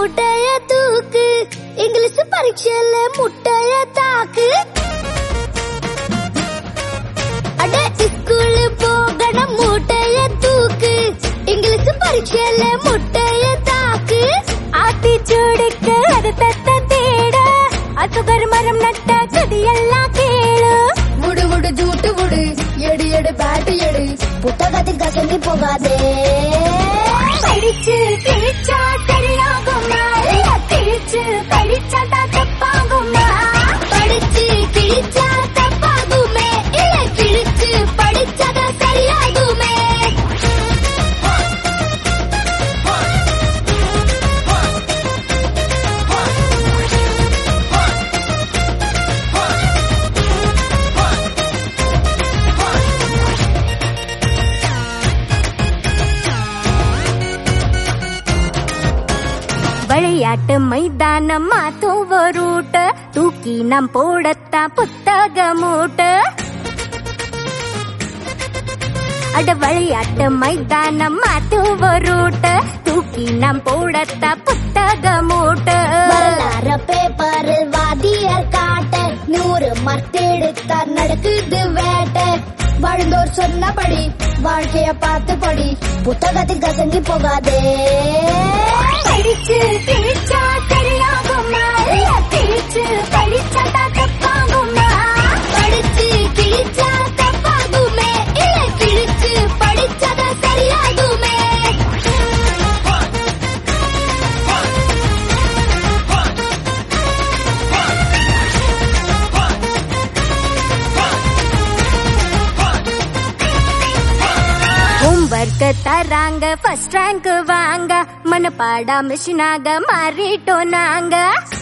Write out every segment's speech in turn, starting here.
மூட்டைய தூக்கு இங்கிலீஷ் பரீட்சையில முட்டைய தாக்கு அட ஸ்கூல் போகணும் மூட்டைய தூக்கு இங்கிலீஷ் பரீட்சையில முட்டைய தாக்கு ஆத்தி சூடுக்கு அது தத்த தேட அசுகர் மரம் நட்ட கதையெல்லாம் கேளு முடு முடு ஜூட்டு முடு எடு எடு பேட்டு எடு புத்தகத்தில் கசங்கி போகாதே படிச்சு கிழிச்சா சரியாகுமா இல்ல கிழிச்சு படிச்சா தான் தப்பாகுமா படிச்சு கிழிச்சா தப்பாகுமே இல்ல கிழிச்சு படிச்சாதான் சரியாகுமே விளையாட்டு மைதானம் மாத்தும் ரூட்ட தூக்கி நம் போடத்தான் புத்தக மூட்ட அட விளையாட்டு மைதானம் மாத்தும் ரூட்ட தூக்கி நம் போடத்தான் புத்தக மூட்ட வரலாற பேப்பரில் வாதியர் காட்ட நூறு மர்த்தெடுத்தா நடக்குது வேட்டை வாழ்ந்தோர் சொன்னபடி வாழ்க்கைய பார்த்து படி புத்தகத்தில் கசங்கி போகாதே படிச்சு கிழிச்சா சரியாகுமா இல்ல கிழிச்சு படிச்சா தான் தப்பாகுமா படிச்சு கிழிச்சா தப்பாகுமே இல்ல கிழிச்சு படிச்சாதான் சரியாகுமே ஹோம்ஒர்க் தராங்க ஃபர்ஸ்ட் ரேங்க் வாங்க மனப்பாடா மிஷினாக மாறிட்டோம் நாங்க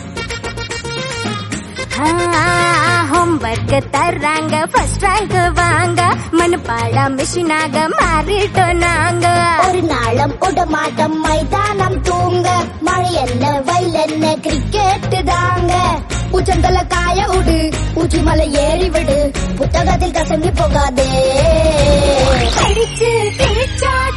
ஹோம்ஒர்க் தராங்க ஃபர்ஸ்ட் ரேங்க் வாங்க மனப்பாடா மிஷினாக மாறிட்டோம் நாங்க ஒரு நாளும் உடமாட்டம் மைதானம் தூங்க மழை என்ன வயல் என்ன கிரிக்கெட் தாங்க உச்சந்தல காய விடு உச்சி மலை ஏறி விடு புத்தகத்தில் கசங்கி போகாதே படிச்சு கிழிச்சா